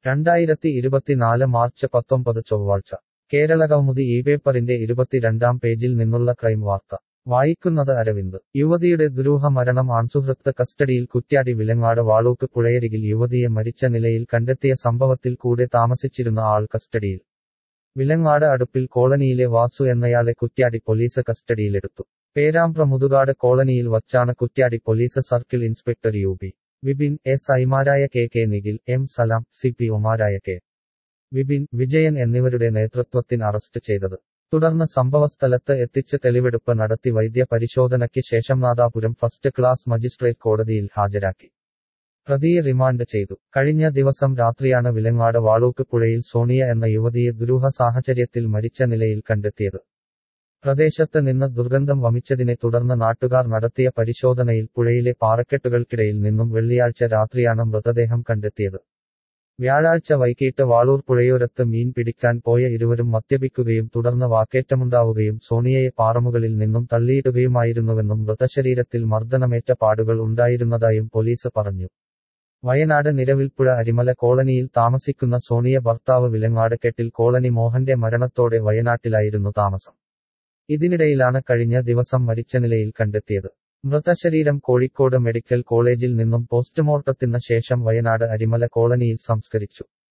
രണ്ടായിരത്തി ഇരുപത്തിനാല് മാർച്ച് പത്തൊമ്പത് ചൊവ്വാഴ്ച കേരളകൗമുദി ഈ പേപ്പറിന്റെ ഇരുപത്തിരണ്ടാം പേജിൽ നിന്നുള്ള ക്രൈം വാർത്ത വായിക്കുന്നത് അരവിന്ദ് യുവതിയുടെ ദുരൂഹ മരണം ആൺസുഹൃത്ത് കസ്റ്റഡിയിൽ കുറ്റ്യാടി വിലങ്ങാട് വാളൂക്ക് പുഴയരികിൽ യുവതിയെ മരിച്ച നിലയിൽ കണ്ടെത്തിയ സംഭവത്തിൽ കൂടെ താമസിച്ചിരുന്ന ആൾ കസ്റ്റഡിയിൽ വിലങ്ങാട് അടുപ്പിൽ കോളനിയിലെ വാസു എന്നയാളെ കുറ്റ്യാടി പോലീസ് കസ്റ്റഡിയിലെടുത്തു പേരാമ്പ്ര മുതുകാട് കോളനിയിൽ വച്ചാണ് Kuttiady police circle inspector U B Vipin S ഐമാരായ K K Nikhil M Salam C P ഒമാരായ കെ വിപിൻ വിജയൻ എന്നിവരുടെ നേതൃത്വത്തിൽ അറസ്റ്റ് ചെയ്തത് തുടർന്ന് സംഭവസ്ഥലത്ത് എത്തിച്ച് തെളിവെടുപ്പ് നടത്തി വൈദ്യ പരിശോധനയ്ക്ക് ശേഷം നാദാപുരം ഫസ്റ്റ് ക്ലാസ് മജിസ്ട്രേറ്റ് കോടതിയിൽ ഹാജരാക്കി പ്രതിയെ റിമാൻഡ് ചെയ്തു കഴിഞ്ഞ ദിവസം രാത്രിയാണ് വിലങ്ങാട് വാളൂക്ക് പുഴയിൽ സോണിയ എന്ന യുവതിയെ ദുരൂഹ സാഹചര്യത്തിൽ മരിച്ച നിലയിൽ കണ്ടെത്തിയത് പ്രദേശത്ത് നിന്ന് ദുർഗന്ധം വമിച്ചതിനെ തുടർന്ന് നാട്ടുകാർ നടത്തിയ പരിശോധനയിൽ പുഴയിലെ പാറക്കെട്ടുകൾക്കിടയിൽ നിന്നും വെള്ളിയാഴ്ച രാത്രിയാണ് മൃതദേഹം കണ്ടെത്തിയത് വ്യാഴാഴ്ച വൈകിട്ട് വാളൂർ പുഴയോരത്ത് മീൻ പിടിക്കാൻ പോയ ഇരുവരും മദ്യപിക്കുകയും തുടർന്ന് വാക്കേറ്റമുണ്ടാവുകയും സോണിയയെ പാറമുകളിൽ നിന്നും തള്ളിയിടുകയുമായിരുന്നുവെന്നും മൃതശരീരത്തിൽ മർദ്ദനമേറ്റ പാടുകൾ ഉണ്ടായിരുന്നതായും പോലീസ് പറഞ്ഞു വയനാട് നിരവിൽപ്പുഴ അരിമല കോളനിയിൽ താമസിക്കുന്ന സോണിയ ഭർത്താവ് വിലങ്ങാട് കെട്ടിൽ കോളനി മോഹന്റെ മരണത്തോടെ വയനാട്ടിലായിരുന്നു താമസം ഇതിനിടയിലാണ് കഴിഞ്ഞ ദിവസം മരിച്ച നിലയിൽ കണ്ടെത്തിയത് മൃതശരീരം കോഴിക്കോട് മെഡിക്കൽ കോളേജിൽ നിന്നും പോസ്റ്റ്മോർട്ടത്തിന് ശേഷം വയനാട് അരിമല കോളനിയിൽ സംസ്കരിച്ചു